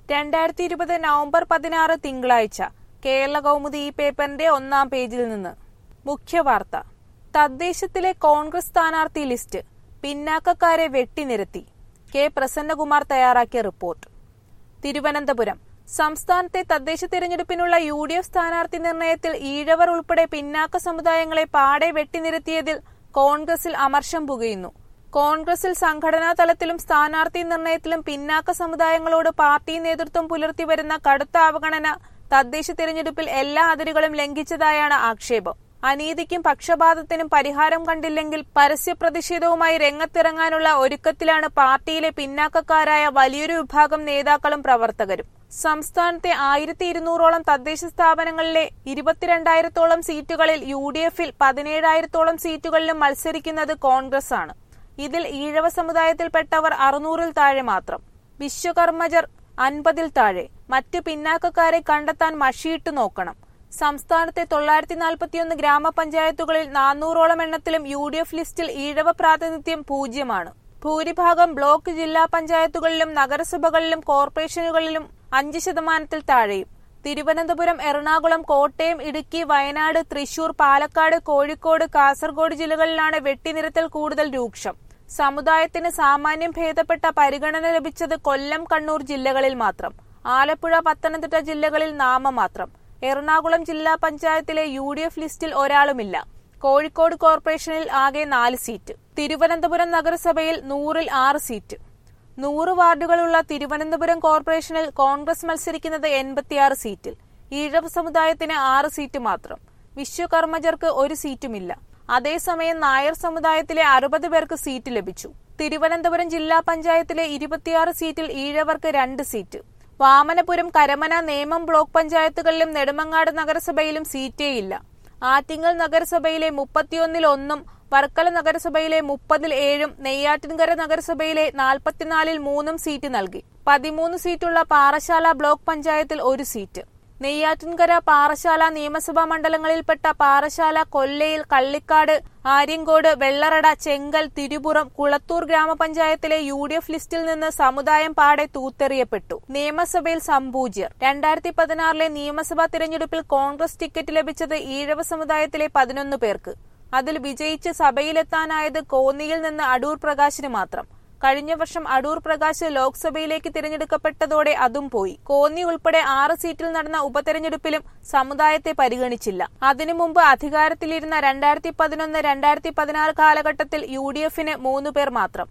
രണ്ടായിരത്തി ഇരുപത് നവംബർ പതിനാറ് തിങ്കളാഴ്ച കേരള കൗമുദി ഈ പേപ്പറിന്റെ ഒന്നാം പേജിൽ നിന്ന് മുഖ്യവാർത്ത തദ്ദേശത്തിലെ കോൺഗ്രസ് സ്ഥാനാർത്ഥി ലിസ്റ്റ് പിന്നാക്കക്കാരെ വെട്ടിനിരത്തി കെ പ്രസന്നകുമാർ തയ്യാറാക്കിയ റിപ്പോർട്ട് തിരുവനന്തപുരം സംസ്ഥാനത്തെ തദ്ദേശ തിരഞ്ഞെടുപ്പിനുള്ള യു ഡി എഫ് സ്ഥാനാർത്ഥി നിർണയത്തിൽ ഈഴവർ ഉൾപ്പെടെ പിന്നാക്ക സമുദായങ്ങളെ പാടെ വെട്ടിനിരത്തിയതിൽ കോൺഗ്രസിൽ അമർഷം പുകയുന്നു കോൺഗ്രസിൽ സംഘടനാ തലത്തിലും സ്ഥാനാർത്ഥി നിർണയത്തിലും പിന്നാക്ക സമുദായങ്ങളോട് പാർട്ടി നേതൃത്വം പുലർത്തി വരുന്ന കടുത്ത അവഗണന തദ്ദേശ തിരഞ്ഞെടുപ്പിൽ എല്ലാ അതിരുകളും ലംഘിച്ചതായാണ് ആക്ഷേപം അനീതിക്കും പക്ഷപാതത്തിനും പരിഹാരം കണ്ടില്ലെങ്കിൽ പരസ്യ പ്രതിഷേധവുമായി രംഗത്തിറങ്ങാനുള്ള ഒരുക്കത്തിലാണ് പാർട്ടിയിലെ പിന്നാക്കക്കാരായ വലിയൊരു വിഭാഗം നേതാക്കളും പ്രവർത്തകരും സംസ്ഥാനത്തെ ആയിരത്തി ഇരുന്നൂറോളം തദ്ദേശ സ്ഥാപനങ്ങളിലെ ഇരുപത്തിരണ്ടായിരത്തോളം സീറ്റുകളിൽ യു ഡി എഫിൽ പതിനേഴായിരത്തോളം സീറ്റുകളിലും മത്സരിക്കുന്നത് കോൺഗ്രസ് ആണ് ഇതിൽ ഈഴവ സമുദായത്തിൽപ്പെട്ടവർ അറുന്നൂറിൽ താഴെ മാത്രം വിശ്വകർമ്മജർ അൻപതിൽ താഴെ മറ്റ് പിന്നാക്കക്കാരെ കണ്ടെത്താൻ മഷിയിട്ട് നോക്കണം സംസ്ഥാനത്തെ തൊള്ളായിരത്തി നാൽപ്പത്തിയൊന്ന് ഗ്രാമപഞ്ചായത്തുകളിൽ നാനൂറോളം എണ്ണത്തിലും യു ഡി എഫ് ലിസ്റ്റിൽ ഈഴവ പ്രാതിനിധ്യം പൂജ്യമാണ് ഭൂരിഭാഗം ബ്ലോക്ക് ജില്ലാ പഞ്ചായത്തുകളിലും നഗരസഭകളിലും കോർപ്പറേഷനുകളിലും അഞ്ച് ശതമാനത്തിൽ താഴെയും തിരുവനന്തപുരം എറണാകുളം കോട്ടയം ഇടുക്കി വയനാട് തൃശൂർ പാലക്കാട് കോഴിക്കോട് കാസർഗോഡ് ജില്ലകളിലാണ് വെട്ടിനിരത്തൽ കൂടുതൽ രൂക്ഷം സമുദായത്തിന് സാമാന്യം ഭേദപ്പെട്ട പരിഗണന ലഭിച്ചത് കൊല്ലം കണ്ണൂർ ജില്ലകളിൽ മാത്രം ആലപ്പുഴ പത്തനംതിട്ട ജില്ലകളിൽ നാമമാത്രം എറണാകുളം ജില്ലാ പഞ്ചായത്തിലെ യു ഡി എഫ് ലിസ്റ്റിൽ ഒരാളുമില്ല കോഴിക്കോട് കോർപ്പറേഷനിൽ ആകെ നാല് സീറ്റ് തിരുവനന്തപുരം നഗരസഭയിൽ നൂറിൽ ആറ് സീറ്റ് നൂറ് വാർഡുകളുള്ള തിരുവനന്തപുരം കോർപ്പറേഷനിൽ കോൺഗ്രസ് മത്സരിക്കുന്നത് എൺപത്തിയാറ് സീറ്റിൽ ഈഴവ സമുദായത്തിന് ആറ് സീറ്റ് മാത്രം വിശ്വകർമ്മജർക്ക് ഒരു സീറ്റുമില്ല അതേസമയം നായർ സമുദായത്തിലെ അറുപത് പേർക്ക് സീറ്റ് ലഭിച്ചു തിരുവനന്തപുരം ജില്ലാ പഞ്ചായത്തിലെ ഇരുപത്തിയാറ് സീറ്റിൽ ഈഴവർക്ക് രണ്ട് സീറ്റ് വാമനപുരം കരമന നേമം ബ്ലോക്ക് പഞ്ചായത്തുകളിലും നെടുമങ്ങാട് നഗരസഭയിലും സീറ്റേയില്ല ആറ്റിങ്ങൽ നഗരസഭയിലെ മുപ്പത്തിയൊന്നിൽ ഒന്നും വർക്കല നഗരസഭയിലെ മുപ്പതിൽ ഏഴും നെയ്യാറ്റിൻകര നഗരസഭയിലെ നാൽപ്പത്തിനാലിൽ മൂന്നും സീറ്റ് നൽകി പതിമൂന്ന് സീറ്റുള്ള പാറശാല ബ്ലോക്ക് പഞ്ചായത്തിൽ ഒരു സീറ്റ് നെയ്യാറ്റിൻകര പാറശാല നിയമസഭാ മണ്ഡലങ്ങളിൽപ്പെട്ട പാറശാല കൊല്ലയിൽ കള്ളിക്കാട് ആര്യങ്കോട് വെള്ളറട ചെങ്കൽ തിരുപുറം കുളത്തൂർ ഗ്രാമപഞ്ചായത്തിലെ യു ഡി എഫ് ലിസ്റ്റിൽ നിന്ന് സമുദായം പാടെ തൂത്തെറിയപ്പെട്ടു നിയമസഭയിൽ സംപൂജ്യർ രണ്ടായിരത്തി പതിനാറിലെ നിയമസഭാ തിരഞ്ഞെടുപ്പിൽ കോൺഗ്രസ് ടിക്കറ്റ് ലഭിച്ചത് ഈഴവ സമുദായത്തിലെ പതിനൊന്ന് പേർക്ക് അതിൽ വിജയിച്ച് സഭയിലെത്താനായത് കോന്നിയിൽ നിന്ന് അടൂർ പ്രകാശിന് മാത്രം കഴിഞ്ഞ വർഷം അടൂർ പ്രകാശ് ലോക്സഭയിലേക്ക് തിരഞ്ഞെടുക്കപ്പെട്ടതോടെ അതും പോയി കോന്നി ഉൾപ്പെടെ ആറ് സീറ്റിൽ നടന്ന ഉപതെരഞ്ഞെടുപ്പിലും സമുദായത്തെ പരിഗണിച്ചില്ല അതിനു മുമ്പ് അധികാരത്തിലിരുന്ന രണ്ടായിരത്തി പതിനൊന്ന് രണ്ടായിരത്തി പതിനാറ് കാലഘട്ടത്തിൽ യു ഡി എഫിന് മൂന്നുപേർ മാത്രം